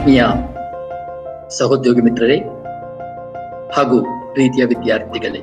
ಆತ್ಮೀಯ ಸಹೋದ್ಯೋಗಿ ಮಿತ್ರರೇ ಹಾಗೂ ಪ್ರೀತಿಯ ವಿದ್ಯಾರ್ಥಿಗಳೇ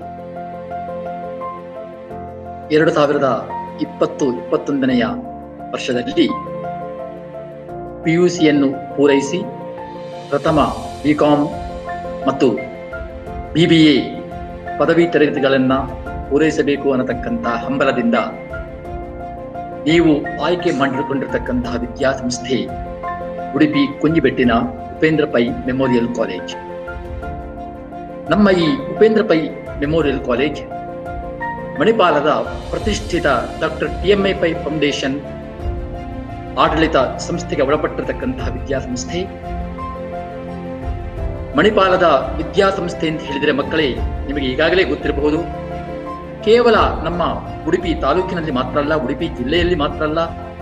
ಎರಡು ಸಾವಿರದ ಇಪ್ಪತ್ತು ಇಪ್ಪತ್ತೊಂದನೆಯ ವರ್ಷದಲ್ಲಿ ಪಿಯುಸಿಯನ್ನು ಪೂರೈಸಿ ಪ್ರಥಮ ಬಿಕಾಂ ಮತ್ತು ಬಿಬಿಎ ಪದವಿ ತರಗತಿಗಳನ್ನು ಪೂರೈಸಬೇಕು ಅನ್ನತಕ್ಕಂಥ ಹಂಬಲದಿಂದ ನೀವು ಆಯ್ಕೆ ಮಾಡಿಕೊಂಡಿರತಕ್ಕಂತಹ ವಿದ್ಯಾಸಂಸ್ಥೆ ಉಡುಪಿ ಕುಂಜಿಬೆಟ್ಟಿನ ಉಪೇಂದ್ರ ಪೈ ಮೆಮೋರಿಯಲ್ ಕಾಲೇಜ್ ನಮ್ಮ ಈ ಉಪೇಂದ್ರ ಪೈ ಮೆಮೋರಿಯಲ್ ಕಾಲೇಜ್ ಮಣಿಪಾಲದ ಪ್ರತಿಷ್ಠಿತ doctor T M A Pai foundation ಆಡಳಿತ ಸಂಸ್ಥೆಗೆ ಒಳಪಟ್ಟಿರತಕ್ಕಂತಹ ವಿದ್ಯಾಸಂಸ್ಥೆ ಮಣಿಪಾಲದ ವಿದ್ಯಾಸಂಸ್ಥೆ ಅಂತ ಹೇಳಿದರೆ ಮಕ್ಕಳೇ ನಿಮಗೆ ಈಗಾಗಲೇ ಗೊತ್ತಿರಬಹುದು ಕೇವಲ ನಮ್ಮ ಉಡುಪಿ ತಾಲೂಕಿನಲ್ಲಿ ಮಾತ್ರ ಅಲ್ಲ ಉಡುಪಿ ಜಿಲ್ಲೆಯಲ್ಲಿ ಮಾತ್ರ ಅಲ್ಲ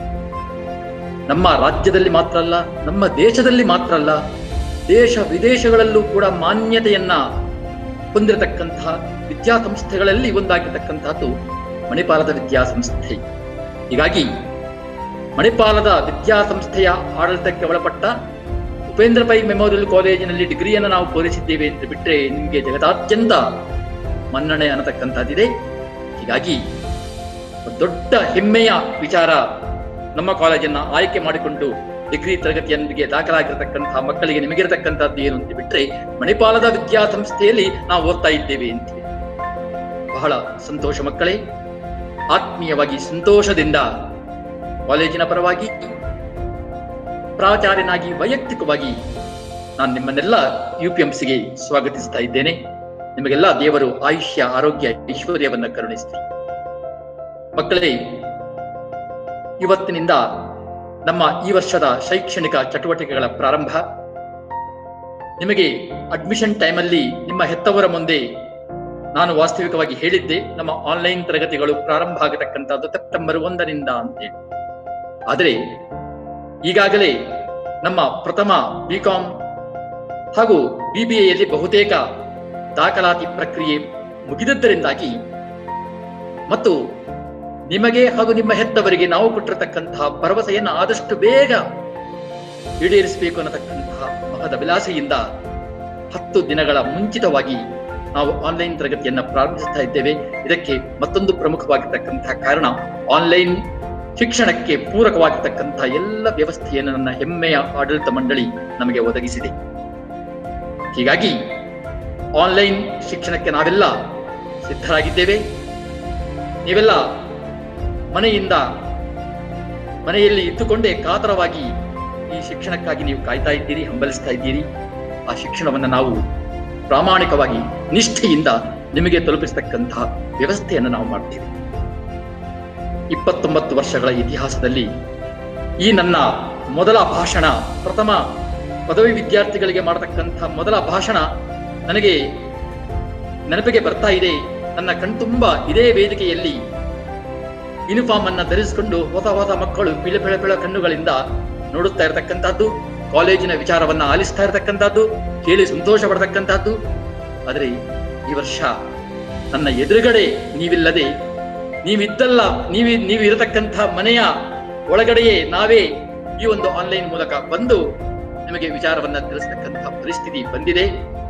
ನಮ್ಮ ರಾಜ್ಯದಲ್ಲಿ ಮಾತ್ರ ಅಲ್ಲ ನಮ್ಮ ದೇಶದಲ್ಲಿ ಮಾತ್ರ ಅಲ್ಲ ದೇಶ ವಿದೇಶಗಳಲ್ಲೂ ಕೂಡ ಮಾನ್ಯತೆಯನ್ನ ಹೊಂದಿರತಕ್ಕಂತಹ ವಿದ್ಯಾಸಂಸ್ಥೆಗಳಲ್ಲಿ ಒಂದಾಗಿರ್ತಕ್ಕಂತಹದ್ದು ಮಣಿಪಾಲದ ವಿದ್ಯಾಸಂಸ್ಥೆ ಹೀಗಾಗಿ ಮಣಿಪಾಲದ ವಿದ್ಯಾಸಂಸ್ಥೆಯ ಆಡಳಿತಕ್ಕೆ ಒಳಪಟ್ಟ ಉಪೇಂದ್ರ ಪೈ ಮೆಮೋರಿಯಲ್ ಕಾಲೇಜಿನಲ್ಲಿ ಡಿಗ್ರಿಯನ್ನು ನಾವು ಪೂರೈಸಿದ್ದೇವೆ ಅಂತ ಬಿಟ್ಟರೆ ನಿಮಗೆ ಜಗದಾದ್ಯಂತ ಮನ್ನಣೆ ಅನ್ನತಕ್ಕಂಥದ್ದಿದೆ ಹೀಗಾಗಿ ಒಂದು ದೊಡ್ಡ ಹೆಮ್ಮೆಯ ವಿಚಾರ ನಮ್ಮ ಕಾಲೇಜನ್ನ ಆಯ್ಕೆ ಮಾಡಿಕೊಂಡು ಡಿಗ್ರಿ ತರಗತಿಯೊಂದಿಗೆ ದಾಖಲಾಗಿರತಕ್ಕಂತಹ ಮಕ್ಕಳಿಗೆ ನಿಮಗಿರತಕ್ಕಂಥದ್ದು ಏನು ಅಂತ ಬಿಟ್ರೆ ಮಣಿಪಾಲದ ವಿದ್ಯಾಸಂಸ್ಥೆಯಲ್ಲಿ ನಾವು ಓದ್ತಾ ಇದ್ದೇವೆ ಅಂತೀವಿ ಬಹಳ ಸಂತೋಷ ಮಕ್ಕಳೇ ಆತ್ಮೀಯವಾಗಿ ಸಂತೋಷದಿಂದ ಕಾಲೇಜಿನ ಪರವಾಗಿ ಪ್ರಾಚಾರ್ಯನಾಗಿ ವೈಯಕ್ತಿಕವಾಗಿ ನಾನು ನಿಮ್ಮನ್ನೆಲ್ಲ ಯು ಪಿ ಎಂ ಸಿಗೆ ಸ್ವಾಗತಿಸ್ತಾ ಇದ್ದೇನೆ ನಿಮಗೆಲ್ಲ ದೇವರು ಆಯುಷ್ಯ ಆರೋಗ್ಯ ಐಶ್ವರ್ಯವನ್ನ ಕರುಣಿಸಲಿ ಮಕ್ಕಳೇ ಇವತ್ತಿನಿಂದ ನಮ್ಮ ಈ ವರ್ಷದ ಶೈಕ್ಷಣಿಕ ಚಟುವಟಿಕೆಗಳ ಪ್ರಾರಂಭ ನಿಮಗೆ ಅಡ್ಮಿಷನ್ ಟೈಮಲ್ಲಿ ನಿಮ್ಮ ಹೆತ್ತವರ ಮುಂದೆ ನಾನು ವಾಸ್ತವಿಕವಾಗಿ ಹೇಳಿದ್ದೆ ನಮ್ಮ ಆನ್ಲೈನ್ ತರಗತಿಗಳು ಪ್ರಾರಂಭ ಆಗತಕ್ಕಂಥದ್ದು ಸೆಪ್ಟೆಂಬರ್ ಒಂದರಿಂದ ಅಂತೇಳಿ ಆದರೆ ಈಗಾಗಲೇ ನಮ್ಮ ಪ್ರಥಮ ಬಿಕಾಂ ಹಾಗೂ ಬಿಬಿಎಯಲ್ಲಿ ಬಹುತೇಕ ದಾಖಲಾತಿ ಪ್ರಕ್ರಿಯೆ ಮುಗಿದದ್ದರಿಂದಾಗಿ ಮತ್ತು ನಿಮಗೆ ಹಾಗೂ ನಿಮ್ಮ ಹೆತ್ತವರಿಗೆ ನಾವು ಕೊಟ್ಟಿರತಕ್ಕಂತಹ ಭರವಸೆಯನ್ನು ಆದಷ್ಟು ಬೇಗ ಈಡೇರಿಸಬೇಕು ಅನ್ನತಕ್ಕಂತಹ ಮಹದ ವಿಲಾಸೆಯಿಂದ ಹತ್ತು ದಿನಗಳ ಮುಂಚಿತವಾಗಿ ನಾವು ಆನ್ಲೈನ್ ತರಗತಿಯನ್ನ ಪ್ರಾರಂಭಿಸ್ತಾ ಇದ್ದೇವೆ ಇದಕ್ಕೆ ಮತ್ತೊಂದು ಪ್ರಮುಖವಾಗಿರ್ತಕ್ಕಂತಹ ಕಾರಣ ಆನ್ಲೈನ್ ಶಿಕ್ಷಣಕ್ಕೆ ಪೂರಕವಾಗಿರ್ತಕ್ಕಂತಹ ಎಲ್ಲ ವ್ಯವಸ್ಥೆಯನ್ನು ನನ್ನ ಹೆಮ್ಮೆಯ ಆಡಳಿತ ಮಂಡಳಿ ನಮಗೆ ಒದಗಿಸಿದೆ ಹೀಗಾಗಿ ಆನ್ಲೈನ್ ಶಿಕ್ಷಣಕ್ಕೆ ನಾವೆಲ್ಲ ಸಿದ್ಧರಾಗಿದ್ದೇವೆ ನೀವೆಲ್ಲ ಮನೆಯಿಂದ ಮನೆಯಲ್ಲಿ ಇದ್ದುಕೊಂಡೇ ಕಾತರವಾಗಿ ಈ ಶಿಕ್ಷಣಕ್ಕಾಗಿ ನೀವು ಕಾಯ್ತಾ ಇದ್ದೀರಿ ಹಂಬಲಿಸ್ತಾ ಇದ್ದೀರಿ ಆ ಶಿಕ್ಷಣವನ್ನು ನಾವು ಪ್ರಾಮಾಣಿಕವಾಗಿ ನಿಷ್ಠೆಯಿಂದ ನಿಮಗೆ ತಲುಪಿಸತಕ್ಕಂತಹ ವ್ಯವಸ್ಥೆಯನ್ನು ನಾವು ಮಾಡ್ತೇವೆ ಇಪ್ಪತ್ತೊಂಬತ್ತು ವರ್ಷಗಳ ಇತಿಹಾಸದಲ್ಲಿ ಈ ನನ್ನ ಮೊದಲ ಭಾಷಣ ಪ್ರಥಮ ಪದವಿ ವಿದ್ಯಾರ್ಥಿಗಳಿಗೆ ಮಾಡತಕ್ಕಂತಹ ಮೊದಲ ಭಾಷಣ ನನಗೆ ನೆನಪಿಗೆ ಬರ್ತಾ ಇದೆ ನನ್ನ ಕಣ್ತುಂಬ ಇದೇ ವೇದಿಕೆಯಲ್ಲಿ ಯೂನಿಫಾರ್ಮ್ ಅನ್ನ ಧರಿಸಿಕೊಂಡು ಹೊಸ ಹೊಸ ಮಕ್ಕಳು ಪಿಳ ಪಿಳ ಪಿಳ ಕಣ್ಣುಗಳಿಂದ ನೋಡುತ್ತಾ ಇರತಕ್ಕಂಥದ್ದು ಕಾಲೇಜಿನ ವಿಚಾರವನ್ನ ಆಲಿಸ್ತಾ ಇರತಕ್ಕಂಥದ್ದು ಕೇಳಿ ಸಂತೋಷ ಪಡತಕ್ಕಂಥದ್ದು ಆದರೆ ಈ ವರ್ಷ ನನ್ನ ಎದುರುಗಡೆ ನೀವಿಲ್ಲದೆ ನೀವಿದ್ದಲ್ಲ ನೀವಿ ನೀವು ಇರತಕ್ಕಂಥ ಮನೆಯ ಒಳಗಡೆಯೇ ನಾವೇ ಈ ಒಂದು ಆನ್ಲೈನ್ ಮೂಲಕ ಬಂದು ನಿಮಗೆ ವಿಚಾರವನ್ನ ತಿಳಿಸತಕ್ಕಂತಹ ಪರಿಸ್ಥಿತಿ ಬಂದಿದೆ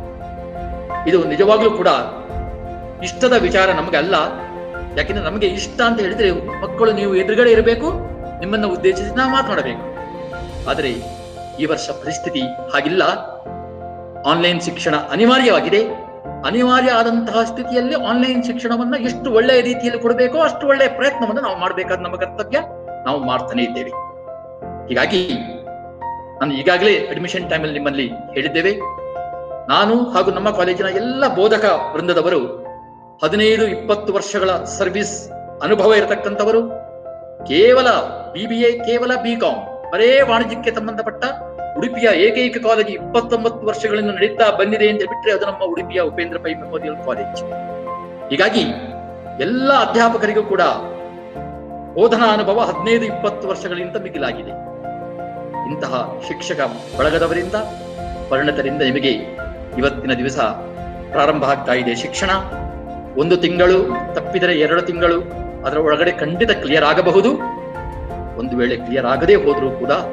ಇದು ನಿಜವಾಗ್ಲೂ ಕೂಡ ಇಷ್ಟದ ವಿಚಾರ ನಮಗೆ ಅಲ್ಲ ಯಾಕೆಂದ್ರೆ ನಮಗೆ ಇಷ್ಟ ಅಂತ ಹೇಳಿದ್ರೆ ಮಕ್ಕಳು ನೀವು ಎದುರುಗಡೆ ಇರಬೇಕು ನಿಮ್ಮನ್ನ ಉದ್ದೇಶಿಸಿ ನಾವು ಮಾತನಾಡಬೇಕು ಆದರೆ ಈ ವರ್ಷ ಪರಿಸ್ಥಿತಿ ಹಾಗಿಲ್ಲ ಆನ್ಲೈನ್ ಶಿಕ್ಷಣ ಅನಿವಾರ್ಯವಾಗಿದೆ ಅನಿವಾರ್ಯ ಆದಂತಹ ಸ್ಥಿತಿಯಲ್ಲಿ ಆನ್ಲೈನ್ ಶಿಕ್ಷಣವನ್ನ ಎಷ್ಟು ಒಳ್ಳೆಯ ರೀತಿಯಲ್ಲಿ ಕೊಡಬೇಕೋ ಅಷ್ಟು ಒಳ್ಳೆಯ ಪ್ರಯತ್ನವನ್ನು ನಾವು ಮಾಡಬೇಕಾದ ನಮ್ಮ ಕರ್ತವ್ಯ ನಾವು ಮಾಡ್ತಾನೆ ಇದ್ದೇವೆ ಹೀಗಾಗಿ ನಾನು ಈಗಾಗಲೇ ಅಡ್ಮಿಷನ್ ಟೈಮಲ್ಲಿ ನಿಮ್ಮಲ್ಲಿ ಹೇಳಿದ್ದೇವೆ ನಾನು ಹಾಗೂ ನಮ್ಮ ಕಾಲೇಜಿನ ಎಲ್ಲ ಬೋಧಕ ವೃಂದದವರು ಹದಿನೈದು ಇಪ್ಪತ್ತು ವರ್ಷಗಳ ಸರ್ವಿಸ್ ಅನುಭವ ಇರತಕ್ಕಂಥವರು ಕೇವಲ ಬಿಬಿಎ ಕೇವಲ ಬಿಕಾಂ ಬರೇ ವಾಣಿಜ್ಯಕ್ಕೆ ಸಂಬಂಧಪಟ್ಟ ಉಡುಪಿಯ ಏಕೈಕ ಕಾಲೇಜು ಇಪ್ಪತ್ತೊಂಬತ್ತು ವರ್ಷಗಳಿಂದ ನಡೀತಾ ಬಂದಿದೆ ಅಂತ ಬಿಟ್ಟರೆ ಅದು ನಮ್ಮ ಉಡುಪಿಯ ಉಪೇಂದ್ರ ಪೈ ಮೆಮೋರಿಯಲ್ ಕಾಲೇಜ್ ಹೀಗಾಗಿ ಎಲ್ಲ ಅಧ್ಯಾಪಕರಿಗೂ ಕೂಡ ಬೋಧನಾ ಅನುಭವ ಹದಿನೈದು ಇಪ್ಪತ್ತು ವರ್ಷಗಳಿಂದ ಮಿಗಿಲಾಗಿದೆ ಇಂತಹ ಶಿಕ್ಷಕ ಬಳಗದವರಿಂದ ಪರಿಣತರಿಂದ ನಿಮಗೆ ಇವತ್ತಿನ ದಿವಸ ಪ್ರಾರಂಭ ಆಗ್ತಾ ಇದೆ ಶಿಕ್ಷಣ ಒಂದು ತಿಂಗಳು ತಪ್ಪಿದರೆ ಎರಡು ತಿಂಗಳು ಅದರ ಒಳಗಡೆ ಖಂಡಿತ ಕ್ಲಿಯರ್ ಆಗಬಹುದು ಒಂದು ವೇಳೆ ಕ್ಲಿಯರ್ ಆಗದೇ ಹೋದರೂ ಕೂಡ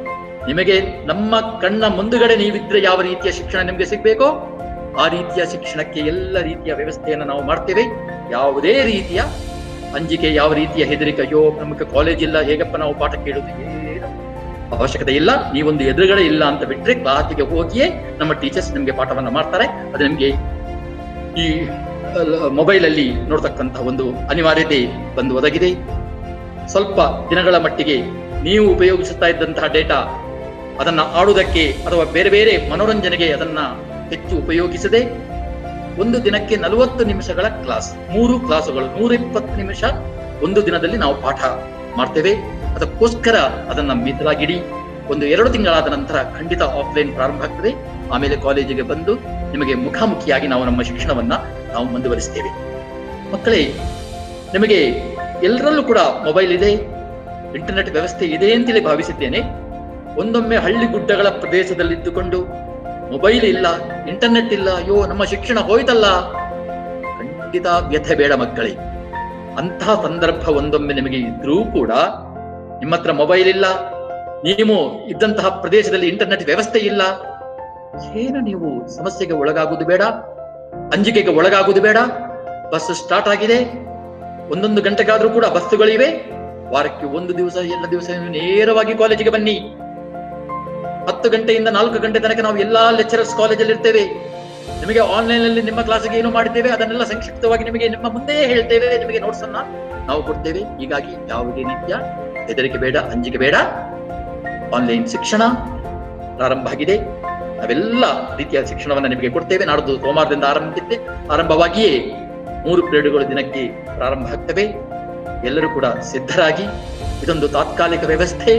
ನಿಮಗೆ ನಮ್ಮ ಕಣ್ಣ ಮುಂದುಗಡೆ ನೀವಿದ್ರೆ ಯಾವ ರೀತಿಯ ಶಿಕ್ಷಣ ನಿಮಗೆ ಸಿಗ್ಬೇಕೋ ಆ ರೀತಿಯ ಶಿಕ್ಷಣಕ್ಕೆ ಎಲ್ಲ ರೀತಿಯ ವ್ಯವಸ್ಥೆಯನ್ನು ನಾವು ಮಾಡ್ತೇವೆ ಯಾವುದೇ ರೀತಿಯ ಅಂಜಿಕೆ ಯಾವ ರೀತಿಯ ಹೆದರಿಕೆ ಅಯ್ಯೋ ನಮಗೆ ಕಾಲೇಜ್ ಇಲ್ಲ ಹೇಗಪ್ಪ ನಾವು ಪಾಠ ಕೇಳುವುದು ಏನು ಅವಶ್ಯಕತೆ ಇಲ್ಲ ನೀವೊಂದು ಎದುರುಗಡೆ ಇಲ್ಲ ಅಂತ ಬಿಟ್ರೆ ಕ್ಲಾಸಿಗೆ ಹೋಗಿಯೇ ನಮ್ಮ ಟೀಚರ್ಸ್ ನಿಮಗೆ ಪಾಠವನ್ನ ಮಾಡ್ತಾರೆ ಅದು ನಿಮಗೆ ಈ ಮೊಬೈಲ್ ಅಲ್ಲಿ ನೋಡ್ತಕ್ಕಂತಹ ಒಂದು ಅನಿವಾರ್ಯತೆ ಬಂದು ಒದಗಿದೆ ಸ್ವಲ್ಪ ದಿನಗಳ ಮಟ್ಟಿಗೆ ನೀವು ಉಪಯೋಗಿಸುತ್ತಾ ಇದ್ದಂತಹ ಡೇಟಾ ಅದನ್ನ ಆಡುವುದಕ್ಕೆ ಅಥವಾ ಬೇರೆ ಬೇರೆ ಮನೋರಂಜನೆಗೆ ಅದನ್ನ ಹೆಚ್ಚು ಉಪಯೋಗಿಸದೆ ಒಂದು ದಿನಕ್ಕೆ ನಲವತ್ತು ನಿಮಿಷಗಳ ಕ್ಲಾಸ್ ಮೂರು ಕ್ಲಾಸುಗಳು ನೂರ ಇಪ್ಪತ್ತು ನಿಮಿಷ ಒಂದು ದಿನದಲ್ಲಿ ನಾವು ಪಾಠ ಮಾಡ್ತೇವೆ ಅದಕ್ಕೋಸ್ಕರ ಅದನ್ನ ಮೀಸಲಾಗಿಡಿ ಒಂದು ಎರಡು ತಿಂಗಳಾದ ನಂತರ ಖಂಡಿತ ಆಫ್ಲೈನ್ ಪ್ರಾರಂಭ ಆಗ್ತದೆ ಆಮೇಲೆ ಕಾಲೇಜಿಗೆ ಬಂದು ನಿಮಗೆ ಮುಖಾಮುಖಿಯಾಗಿ ನಾವು ನಮ್ಮ ಶಿಕ್ಷಣವನ್ನ ನಾವು ಮುಂದುವರಿಸ್ತೇವೆ ಮಕ್ಕಳೇ ನಿಮಗೆ ಎಲ್ಲರಲ್ಲೂ ಕೂಡ ಮೊಬೈಲ್ ಇದೆ ಇಂಟರ್ನೆಟ್ ವ್ಯವಸ್ಥೆ ಇದೆ ಅಂತೇಳಿ ಭಾವಿಸಿದ್ದೇನೆ ಒಂದೊಮ್ಮೆ ಹಳ್ಳಿ ಗುಡ್ಡಗಳ ಪ್ರದೇಶದಲ್ಲಿದ್ದುಕೊಂಡು ಮೊಬೈಲ್ ಇಲ್ಲ ಇಂಟರ್ನೆಟ್ ಇಲ್ಲ ಅಯ್ಯೋ ನಮ್ಮ ಶಿಕ್ಷಣ ಹೋಯ್ತಲ್ಲ ಖಂಡಿತ ವ್ಯಥೆ ಬೇಡ ಮಕ್ಕಳೇ ಅಂತಹ ಸಂದರ್ಭ ಒಂದೊಮ್ಮೆ ನಿಮಗೆ ಇದ್ರೂ ಕೂಡ ನಿಮ್ಮ ಹತ್ರ ಮೊಬೈಲ್ ಇಲ್ಲ ನೀವು ಇದ್ದಂತಹ ಪ್ರದೇಶದಲ್ಲಿ ಇಂಟರ್ನೆಟ್ ವ್ಯವಸ್ಥೆ ಇಲ್ಲ ಏನು ನೀವು ಸಮಸ್ಯೆಗೆ ಒಳಗಾಗುವುದು ಬೇಡ ಅಂಜಿಕೆಗೆ ಒಳಗಾಗುವುದು ಬೇಡ ಬಸ್ ಸ್ಟಾರ್ಟ್ ಆಗಿದೆ ಒಂದೊಂದು ಗಂಟೆಗಾದ್ರೂ ಕೂಡ ಬಸ್ಸುಗಳಿವೆ ವಾರಕ್ಕೆ ಒಂದು ದಿವಸ ಎಲ್ಲ ದಿವಸ ನೀವು ನೇರವಾಗಿ ಕಾಲೇಜಿಗೆ ಬನ್ನಿ ಹತ್ತು ಗಂಟೆಯಿಂದ ನಾಲ್ಕು ಗಂಟೆ ತನಕ ನಾವು ಎಲ್ಲಾ ಲೆಕ್ಚರರ್ಸ್ ಕಾಲೇಜಲ್ಲಿ ಇರ್ತೇವೆ ನಿಮಗೆ ಆನ್ಲೈನ್ ಅಲ್ಲಿ ನಿಮ್ಮ ಕ್ಲಾಸಿಗೆ ಏನು ಮಾಡಿದ್ದೇವೆ ಅದನ್ನೆಲ್ಲ ಸಂಕ್ಷಿಪ್ತವಾಗಿ ನಿಮಗೆ ನಿಮ್ಮ ಮುಂದೆ ಹೇಳ್ತೇವೆ ನಿಮಗೆ ನೋಟ್ಸ್ ಅನ್ನ ನಾವು ಕೊಡ್ತೇವೆ ಹೀಗಾಗಿ ಯಾವುದೇ ರೀತಿಯ ಹೆದರಿಕೆ ಬೇಡ ಅಂಜಿಕೆ ಬೇಡ ಆನ್ಲೈನ್ ಶಿಕ್ಷಣ ಪ್ರಾರಂಭ ಆಗಿದೆ ನಾವೆಲ್ಲ ರೀತಿಯ ಶಿಕ್ಷಣವನ್ನ ನಿಮಗೆ ಕೊಡ್ತೇವೆ ನಾಡ್ದು ಸೋಮವಾರದಿಂದ ಆರಂಭಿಸಿದ್ದೆ ಆರಂಭವಾಗಿಯೇ ಮೂರು ಪಿರಿಯಡ್ಗಳು ದಿನಕ್ಕೆ ಪ್ರಾರಂಭ ಆಗ್ತವೆ ಎಲ್ಲರೂ ಕೂಡ ಸಿದ್ಧರಾಗಿ ಇದೊಂದು ತಾತ್ಕಾಲಿಕ ವ್ಯವಸ್ಥೆ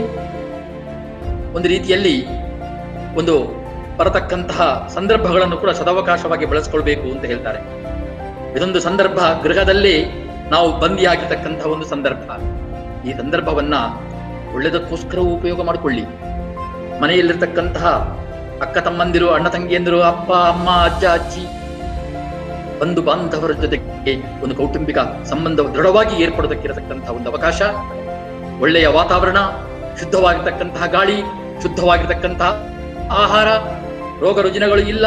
ಒಂದು ರೀತಿಯಲ್ಲಿ ಒಂದು ಬರತಕ್ಕಂತಹ ಸಂದರ್ಭಗಳನ್ನು ಕೂಡ ಸದಾವಕಾಶವಾಗಿ ಬಳಸ್ಕೊಳ್ಬೇಕು ಅಂತ ಹೇಳ್ತಾರೆ ಇದೊಂದು ಸಂದರ್ಭ ಗೃಹದಲ್ಲಿ ನಾವು ಬಂದಿಯಾಗಿರ್ತಕ್ಕಂತಹ ಒಂದು ಸಂದರ್ಭ ಈ ಸಂದರ್ಭವನ್ನ ಒಳ್ಳೆದಕ್ಕೋಸ್ಕರ ಉಪಯೋಗ ಮಾಡಿಕೊಳ್ಳಿ ಮನೆಯಲ್ಲಿರ್ತಕ್ಕಂತಹ ಅಕ್ಕ ತಮ್ಮಂದಿರು ಅಣ್ಣ ತಂಗಿಯಂದಿರು ಅಪ್ಪ ಅಮ್ಮ ಅಜ್ಜ ಅಜ್ಜಿ ಬಂಧು ಬಾಂಧವರ ಜೊತೆಗೆ ಒಂದು ಕೌಟುಂಬಿಕ ಸಂಬಂಧ ದೃಢವಾಗಿ ಏರ್ಪಡೋದಕ್ಕಿರತಕ್ಕಂತಹ ಒಂದು ಅವಕಾಶ ಒಳ್ಳೆಯ ವಾತಾವರಣ ಶುದ್ಧವಾಗಿರ್ತಕ್ಕಂತಹ ಗಾಳಿ ಶುದ್ಧವಾಗಿರ್ತಕ್ಕಂತಹ ಆಹಾರ ರೋಗ ರುಜಿನಗಳು ಇಲ್ಲ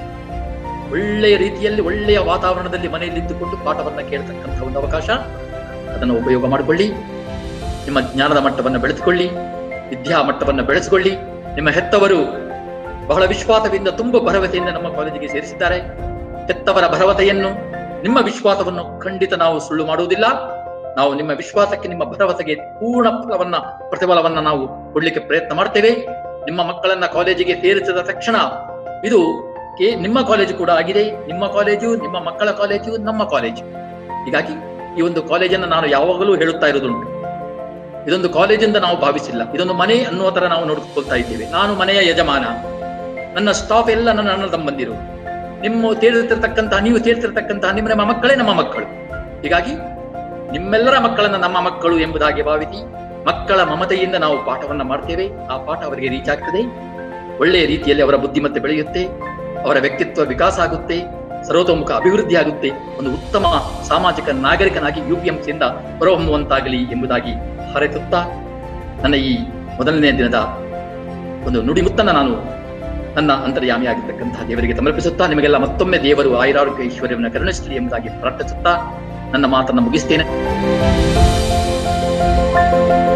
ಒಳ್ಳೆಯ ರೀತಿಯಲ್ಲಿ ಒಳ್ಳೆಯ ವಾತಾವರಣದಲ್ಲಿ ಮನೆಯಲ್ಲಿ ಇದ್ದುಕೊಂಡು ಪಾಠವನ್ನ ಕೇಳ್ತಕ್ಕಂತಹ ಒಂದು ಅವಕಾಶ ಅದನ್ನು ಉಪಯೋಗ ಮಾಡಿಕೊಳ್ಳಿ ನಿಮ್ಮ ಜ್ಞಾನದ ಮಟ್ಟವನ್ನು ಬೆಳೆಸಿಕೊಳ್ಳಿ ವಿದ್ಯಾ ಮಟ್ಟವನ್ನು ಬೆಳೆಸಿಕೊಳ್ಳಿ ನಿಮ್ಮ ಹೆತ್ತವರು ಬಹಳ ವಿಶ್ವಾಸದಿಂದ ತುಂಬ ಭರವಸೆಯಿಂದ ನಮ್ಮ ಕಾಲೇಜಿಗೆ ಸೇರಿಸಿದ್ದಾರೆ ಹೆತ್ತವರ ಭರವಸೆಯನ್ನು ನಿಮ್ಮ ವಿಶ್ವಾಸವನ್ನು ಖಂಡಿತ ನಾವು ಸುಳ್ಳು ಮಾಡುವುದಿಲ್ಲ ನಾವು ನಿಮ್ಮ ವಿಶ್ವಾಸಕ್ಕೆ ನಿಮ್ಮ ಭರವಸೆಗೆ ಪೂರ್ಣ ಫಲವನ್ನ ಪ್ರತಿಫಲವನ್ನ ನಾವು ಕೊಡ್ಲಿಕ್ಕೆ ಪ್ರಯತ್ನ ಮಾಡ್ತೇವೆ ನಿಮ್ಮ ಮಕ್ಕಳನ್ನ ಕಾಲೇಜಿಗೆ ಸೇರಿಸಿದ ತಕ್ಷಣ ಇದು ಕೇ- ನಿಮ್ಮ ಕಾಲೇಜು ಕೂಡ ಆಗಿದೆ ನಿಮ್ಮ ಕಾಲೇಜು ನಿಮ್ಮ ಮಕ್ಕಳ ಕಾಲೇಜು ನಮ್ಮ ಕಾಲೇಜು ಹೀಗಾಗಿ ಈ ಒಂದು ಕಾಲೇಜನ್ನು ನಾನು ಯಾವಾಗಲೂ ಹೇಳುತ್ತಾ ಇರೋದುಂಟು ಇದೊಂದು ಕಾಲೇಜಿಂದ ನಾವು ಭಾವಿಸಿಲ್ಲ ಇದೊಂದು ಮನೆ ಅನ್ನುವ ತರ ನಾವು ನೋಡ್ಕೊಳ್ತಾ ಇದ್ದೇವೆ ನಾನು ಮನೆಯ ಯಜಮಾನ ನನ್ನ ಸ್ಟಾಫ್ ಎಲ್ಲ ನನ್ನ ಅಣ್ಣ ತಮ್ಮಂದಿರು ನಿಮ್ಮ ಸೇರಿರ್ತಿರ್ತಕ್ಕಂತಹ ನೀವು ಸೇರ್ತಿರ್ತಕ್ಕಂತಹ ನಿಮ್ಮ ನಮ್ಮ ಮಕ್ಕಳೇ ನಮ್ಮ ಮಕ್ಕಳು ಹೀಗಾಗಿ ನಿಮ್ಮೆಲ್ಲರ ಮಕ್ಕಳನ್ನ ನಮ್ಮ ಮಕ್ಕಳು ಎಂಬುದಾಗಿ ಭಾವಿಸಿ ಮಕ್ಕಳ ಮಮತೆಯಿಂದ ನಾವು ಪಾಠವನ್ನ ಮಾಡ್ತೇವೆ ಆ ಪಾಠ ಅವರಿಗೆ ರೀಚ್ ಆಗ್ತದೆ ಒಳ್ಳೆಯ ರೀತಿಯಲ್ಲಿ ಅವರ ಬುದ್ಧಿಮತ್ತೆ ಬೆಳೆಯುತ್ತೆ ಅವರ ವ್ಯಕ್ತಿತ್ವ ವಿಕಾಸ ಆಗುತ್ತೆ ಸರ್ವತೋಮುಖ ಅಭಿವೃದ್ಧಿ ಆಗುತ್ತೆ ಒಂದು ಉತ್ತಮ ಸಾಮಾಜಿಕ ನಾಗರಿಕನಾಗಿ ಯು ಪಿ ಎಂಸಿಯಿಂದ ಹೊರಹೊಮ್ಮುವಂತಾಗಲಿ ಎಂಬುದಾಗಿ ಹಾರೈಸುತ್ತಾ ನನ್ನ ಈ ಮೊದಲನೇ ದಿನದ ಒಂದು ನುಡಿಮುತ್ತನ್ನ ನಾನು ನನ್ನ ಅಂತರ್ಯಾಮಿಯಾಗಿರ್ತಕ್ಕಂತಹ ದೇವರಿಗೆ ಸಮರ್ಪಿಸುತ್ತಾ ನಿಮಗೆಲ್ಲ ಮತ್ತೊಮ್ಮೆ ದೇವರು ಆಯುರಾರೋಗ್ಯ ಐಶ್ವರ್ಯವನ್ನು ಕರುಣಿಸಲಿ ಎಂಬುದಾಗಿ ಪ್ರಾರ್ಥಿಸುತ್ತಾ ನನ್ನ ಮಾತನ್ನು ಮುಗಿಸ್ತೇನೆ